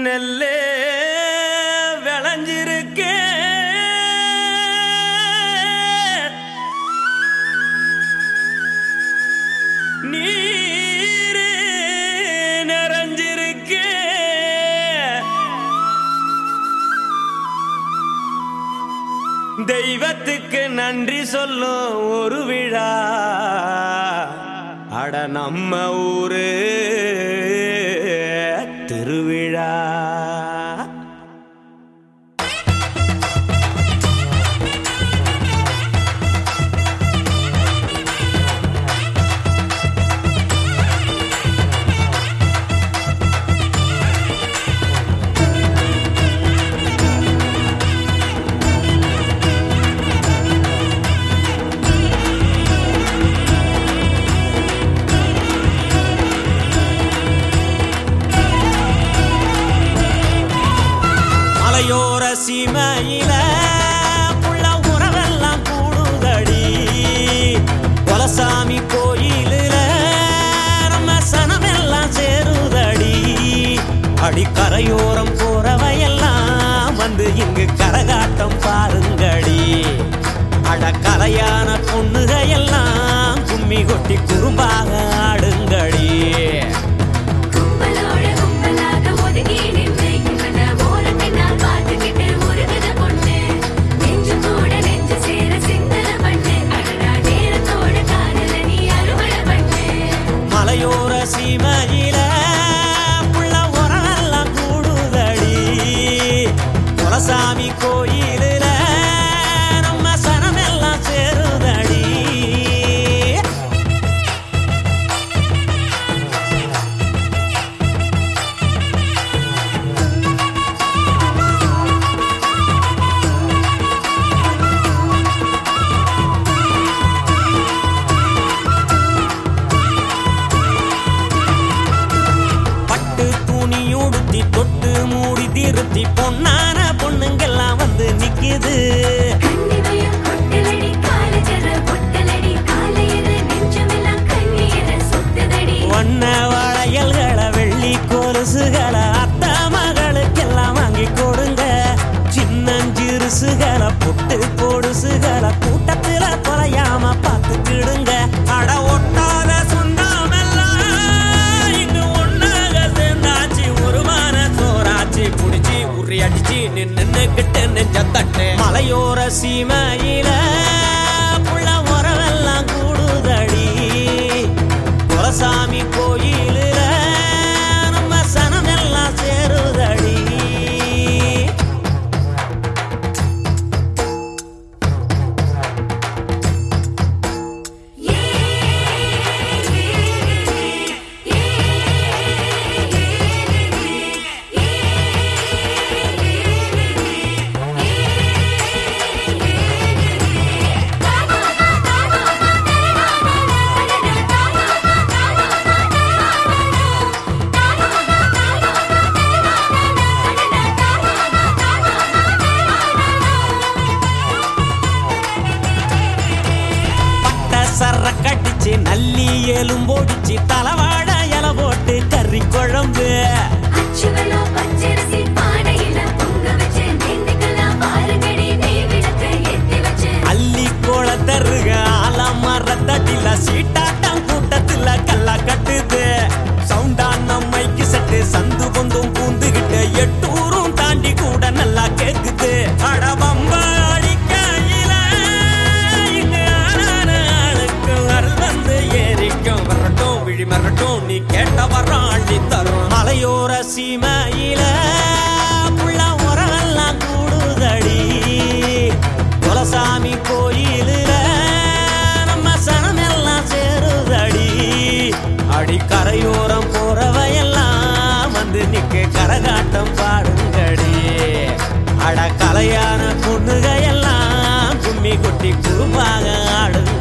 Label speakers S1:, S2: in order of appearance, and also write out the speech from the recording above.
S1: நெல்லே விளைஞ்சிருக்கே நீரு நிறைஞ்சிருக்கே தெய்வத்துக்கு நன்றி சொல்லும் ஒரு விழா அட நம்ம ஊரு திருவிழா மலையோர சீமையில புள்ள உறவெல்லாம் கூடுதடி குலசாமி கோயிலில நம்ம சனமெல்லாம் சேருதடி அடிக்கரையோரம் போறவையெல்லாம் வந்து இங்கு கரகாட்டம் பாருங்கடி அட கலையான பொண்ணுகையெல்லாம் கும்மி கொட்டி குறும்பாக ஆடுங்கடி
S2: கும்பலோட கும்பலாக ஒதுங்கி நின்று இவன ஓரத்தினால் பார்த்துக்கிட்டு உருகுத பொண்ணு. நெஞ்சு கூட நெஞ்சு சேர சிந்தன பண்ணு. அடடா நேரத்தோட காதல நீ அறுவடை பண்ணு.
S1: மலையோர சீமையில புள்ள உரமெல்லாம் கூடுதடி குலசாமி கோயிலில நம்ம சனமெல்லாம் சேருதடி பட்டு துணி உடுத்தி தொட்டு மூடி திருத்தி பொன்னான பொண்ணுங்கெல்லாம் வந்து நிக்குது
S2: கண்ணிமையும் கொட்டலடி, காலஜர பொட்டலடி, காலையில நெஞ்சமெல்லாம் கண்ணீர சொட்டுதடி.
S1: வண்ண வளையல்களை வெள்ளி கொலுசுகளை அத்த மகளுக்கெல்லாம் வாங்கி கொடுங்க சின்னஞ்சிறுசுகளை புட்டு பொடுசுகளை கூட்டத்துல தொலையாம பார்த்துக்கிடுங்க அட ஒட்டாத சொந்தமெல்லாம் இங்கு ஒன்னாக சேர்ந்தாச்சு ஒரு மான சோறாச்சு புடிச்சு உரி அடிச்சு நின்னு கிட்டு நெஞ்ச தட்டு மலையோர சீமையில புள்ள உறவெல்லாம் கூடுதடி குலசாமி கோயிலில் நம்ம சனமெல்லாம் சேருதடி
S2: ஏ, ஏ, ஏ,
S1: பட்ட சர கடிச்சு நல்லி எலும்போடிச்சு தலவாட இல போட்டு கறி குழம்பு
S2: அச்சுவலோ பச்சரிசி பானையில பொங்க வச்சு நேந்திக்கலாம் பாருங்கடி நெய் விளக்க ஏத்தி வச்சு
S1: அள்ளி கோளத்தருக ஆலமரத்தடில சீட்டாட்டம் கூட்டத்துல கல்லா கட்டுது சவுண்டான மைக்கு சட்டு சந்து கொந்தும் பூந்துகிட்டு எட்டூரும் தாண்டி கூட நல்லா கேக்குது அடபம்ப அடிக்கையில இங்க ஆனான ஆளுக்கு வரல் வந்து ஏறிக்கும் வரட்டும் விழி மரட்டும் நீ கேட்ட வரம் அள்ளி தரும் மலையோர சீமையில புள்ள உறவெல்லாம் கூடுதடி குலசாமி கோயிலில் நம்ம சனமெல்லாம் சேருதடி அடி கரையோரம் போறவையெல்லாம் வந்து நிக்க கரகாட்டம் பாடுங்கடி அட கலையான பொண்ணுகையெல்லாம் கும்மி கொட்டி குறும்பாக ஆடுங்க